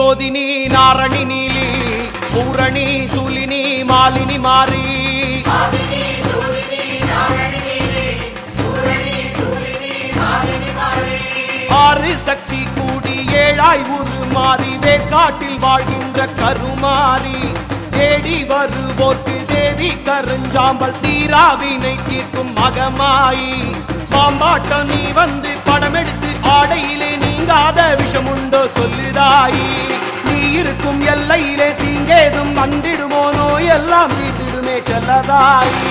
ஜோதினி நாரணி நீலி பூரணி சூலினி மாலினி மாறி ஆறு சக்தி கூடி ஏழாய் உரு மாறி வேக்காட்டில் வாழ்கின்ற கருமாறி தேடி வருவோர்க்கு தேவி கருஞ்சாம்பல் தீராவினை தீர்க்கும் மகமாயி பாம்பாட்டம் நீ வந்து படம் எடுத்து ஆடையிலே நீங்காத விஷமுண்டோ சொல்லுதாயி நீ இருக்கும் எல்லையிலே தீங்கேதும் வந்திடுமோ நோயெல்லாம் தீர்த்திடுமே செல்லதாயி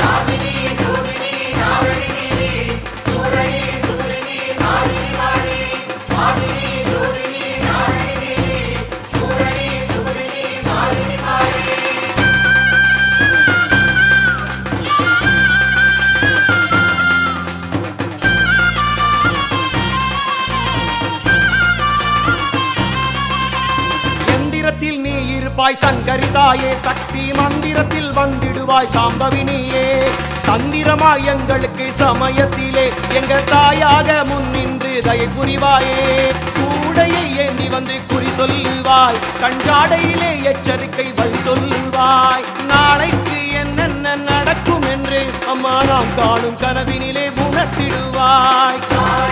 எந்திரத்தில் நீ இருப்பாய் சங்கரிதாயே சக்தி மந்திரத்தில் வந்திடுவாய் சாம்பவினியே தந்திரமாய் எங்களுக்கு சமயத்திலே எங்க தாயாக முன்னின்று தயை புரிவாயே கூடையை ஏந்தி வந்து குறி சொல்லுவாய் கஞ்சாடையிலே எச்சரிக்கை வழி சொல்லுவாய் நாளைக்கு என்னென்ன நடக்கும் என்று அம்மா நாம் காணும் கனவினிலே உணர்த்திடுவாய்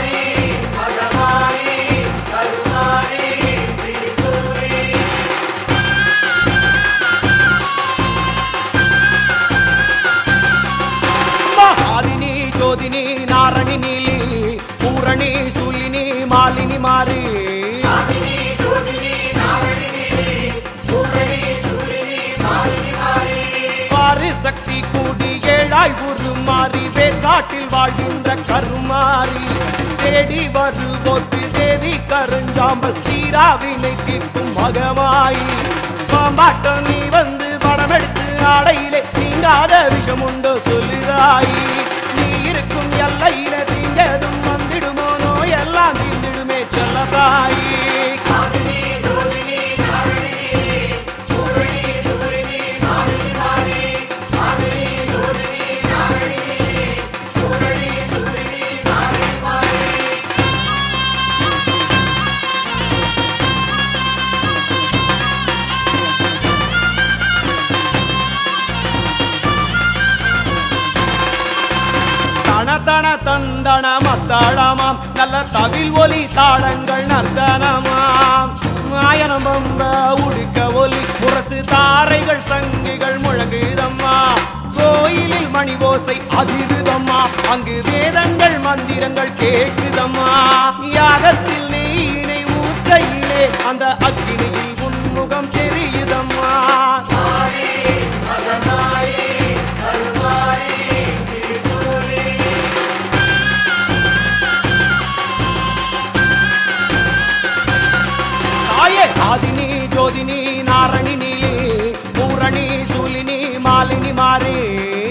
மகாலினி ஜோதினி நாரணி நீலி பூரணி சூலினி மாலினி மாறி பாரு சக்தி கூடி ஏழாய் உரு மாறி வேர்காட்டில் வாழ்கின்ற கருமாறி தேடி வருவோர்க்கு தேவி கருஞ்சாம்பல் தீராவினை தீர்க்கும் மகமாயி பாம்பாட்டம் நீ வந்து படம் எடுத்து ஆடையிலே நீங்காத விஷம் உண்டோ சொல்லுதாயி நீ இருக்கும் எல்லையில தீங்கதும் வந்திடுமோ நோயெல்லாம் தீர்ந்திடுமே செல்லதாயி தன தன தந்தன மத்தாளமாம் நல்ல தவில் ஒலி தாளங்கள் நர்த்தனமாம் நாயனம் பம்ப உடுக்க ஒலி முரசு தாரைகள் சங்கிகள் முழங்குதம்மா கோயிலில் மணி ஓசை அதிருதம்மா அங்கு வேதங்கள் மந்திரங்கள் கேட்குதம்மா யாகத்தில் நெய்யினை ஊற்றையிலே அந்த அக்கினியில் உன்முகம் தெரியுதம்மா தாயே ஆதினி ஜோதினி நாரணி நீலி பூரணி சூலினி மாலினி மாறி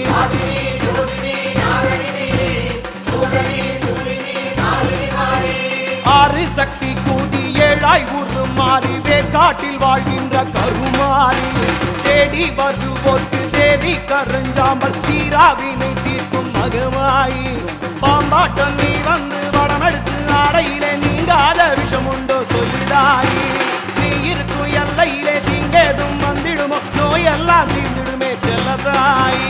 ஆறு சக்தி கூடி ஏழாய் உரு மாறி வேக்காட்டில் வாழ்கின்ற கருமாறி தேடி வருவோர்க்கு தேவி கருஞ்சாம்பல் தீராவினை தீர்க்கும் மகமாயி பாம்பாட்டம் நீ வந்து படம் எடுத்து ஆடையிலே நீங்காத விஷம் உண்டோ சொல்லுதாயி நீ இருக்கும் எல்லையிலே தீங்கேதும் வந்திடுமோ நோயெல்லாம் தீர்ந்திடுமே செல்லதாயி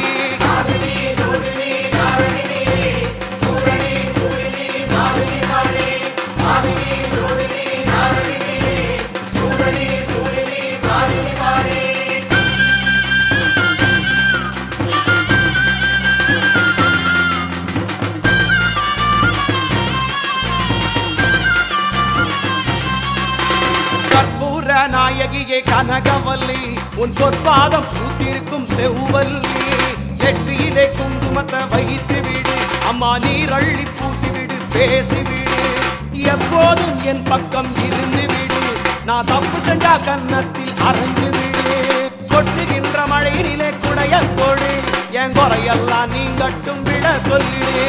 கற்பூர நாயகியே கனகவல்லி உன் பொற்பாதம் பூத்திருக்கும் செவ்வல்லி நெற்றியிலே குங்குமத்தை வைத்து விடு அம்மா நீர் அள்ளி பூசி விடு பேசி விடு எப்போதும் என் பக்கம் இருந்து விடு நான் தப்பு செஞ்சா கன்னத்தில் அரைஞ்சு விடு கொட்டுகின்ற மழையிலே குடைய கொடு என் குறையெல்லாம் நீங்கட்டும் விட சொல்லிடு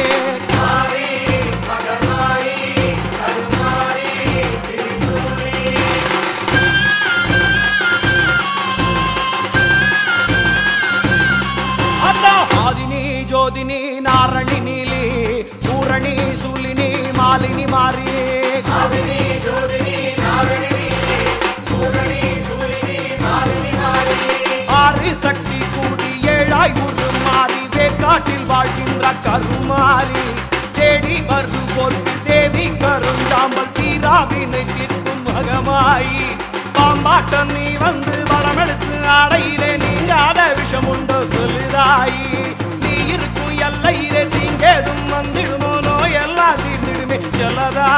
அத்தா ஆதினி ஜோதினி நாரணி நீலி பூரணி சூலினி மாலினி மாறி சக்தி கூடி ஏழாய் உருமாறி வேக்காட்டில் வாழ்கின்ற கருமாறி தேடி வருவோர்க்கு தேவி கருந்தாம்பல் தீராவினை தீர்க்கும் மகமாயி பாம்பாட்டம் நீ வந்து வரமெடுத்து அடையிலே நீங்காத விஷம் உண்டோ சொல்லுதாயி நீ இருக்கும் எல்லையிலே தீங்கேதும் வந்திடுமோ நோயெல்லாம் தீர்ந்திடுமே சொல்லதா